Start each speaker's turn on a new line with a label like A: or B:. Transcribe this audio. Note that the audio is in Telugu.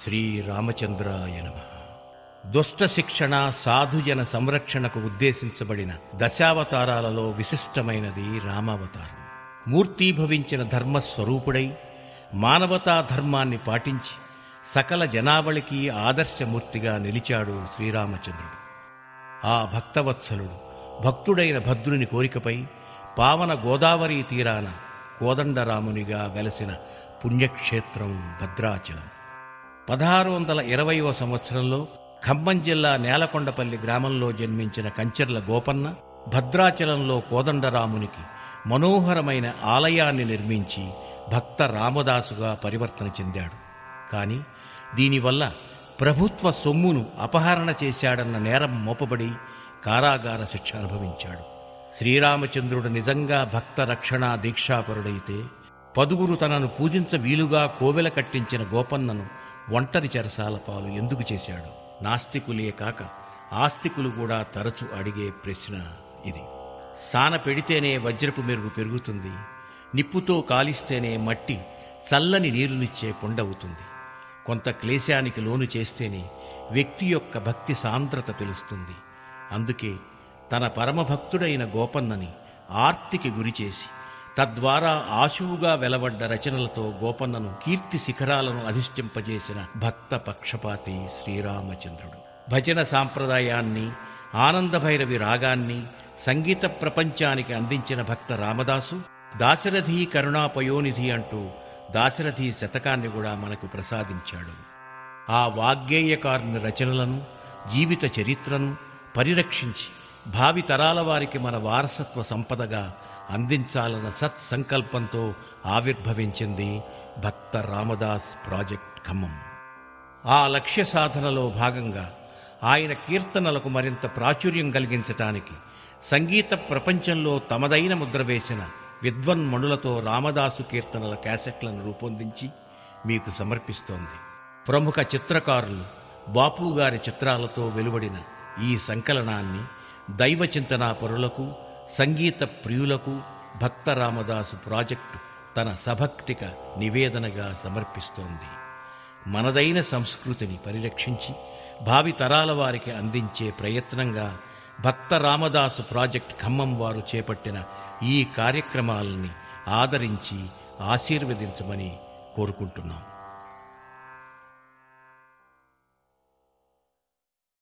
A: శ్రీరామచంద్రాయ నమ దుష్ట శిక్షణ సాధుజన సంరక్షణకు ఉద్దేశించబడిన దశావతారాలలో విశిష్టమైనది రామావతారం మూర్తీభవించిన ధర్మస్వరూపుడై మానవతా ధర్మాన్ని పాటించి సకల జనావళికి ఆదర్శమూర్తిగా నిలిచాడు శ్రీరామచంద్రుడు ఆ భక్తవత్సలుడు భక్తుడైన భద్రుని కోరికపై పావన గోదావరి తీరాన కోదండరామునిగా వెలసిన పుణ్యక్షేత్రం భద్రాచలం పదహారు వందల ఇరవైవ సంవత్సరంలో ఖమ్మం జిల్లా నేలకొండపల్లి గ్రామంలో జన్మించిన కంచెర్ల గోపన్న భద్రాచలంలో కోదండరామునికి మనోహరమైన ఆలయాన్ని నిర్మించి భక్త రామదాసుగా పరివర్తన చెందాడు కానీ దీనివల్ల ప్రభుత్వ సొమ్మును అపహరణ చేశాడన్న నేరం మోపబడి కారాగార శిక్ష అనుభవించాడు శ్రీరామచంద్రుడు నిజంగా భక్త రక్షణ దీక్షాపరుడైతే పదుగురు తనను పూజించ వీలుగా కోవెల కట్టించిన గోపన్నను ఒంటరి చెరసాల పాలు ఎందుకు చేశాడు నాస్తికులే కాక ఆస్తికులు కూడా తరచు అడిగే ప్రశ్న ఇది సాన పెడితేనే వజ్రపు మెరుగు పెరుగుతుంది నిప్పుతో కాలిస్తేనే మట్టి చల్లని నీరునిచ్చే కొండవుతుంది కొంత క్లేశానికి లోను చేస్తేనే వ్యక్తి యొక్క భక్తి సాంద్రత తెలుస్తుంది అందుకే తన పరమభక్తుడైన గోపన్నని ఆర్తికి గురిచేసి తద్వారా ఆశువుగా వెలవడ్డ రచనలతో గోపన్నను కీర్తి శిఖరాలను అధిష్ఠింపజేసిన భక్త పక్షపాతి శ్రీరామచంద్రుడు భజన సాంప్రదాయాన్ని ఆనందభైరవి రాగాన్ని సంగీత ప్రపంచానికి అందించిన భక్త రామదాసు దాశరథి కరుణాపయోనిధి అంటూ దాశరథి శతకాన్ని కూడా మనకు ప్రసాదించాడు ఆ వాగ్గేయకారుని రచనలను జీవిత చరిత్రను పరిరక్షించి భావి తరాల వారికి మన వారసత్వ సంపదగా అందించాలన్న సత్సంకల్పంతో ఆవిర్భవించింది భక్త రామదాస్ ప్రాజెక్ట్ ఖమ్మం ఆ లక్ష్య సాధనలో భాగంగా ఆయన కీర్తనలకు మరింత ప్రాచుర్యం కలిగించటానికి సంగీత ప్రపంచంలో తమదైన ముద్ర వేసిన విద్వన్మణులతో రామదాసు కీర్తనల క్యాసెట్లను రూపొందించి మీకు సమర్పిస్తోంది ప్రముఖ చిత్రకారులు బాపు గారి చిత్రాలతో వెలువడిన ఈ సంకలనాన్ని దైవ చింతనా పరులకు సంగీత ప్రియులకు భక్త రామదాసు ప్రాజెక్టు తన సభక్తిక నివేదనగా సమర్పిస్తోంది మనదైన సంస్కృతిని పరిరక్షించి భావి తరాల వారికి అందించే ప్రయత్నంగా భక్త రామదాసు ప్రాజెక్ట్ ఖమ్మం వారు చేపట్టిన ఈ కార్యక్రమాలని ఆదరించి ఆశీర్వదించమని కోరుకుంటున్నాం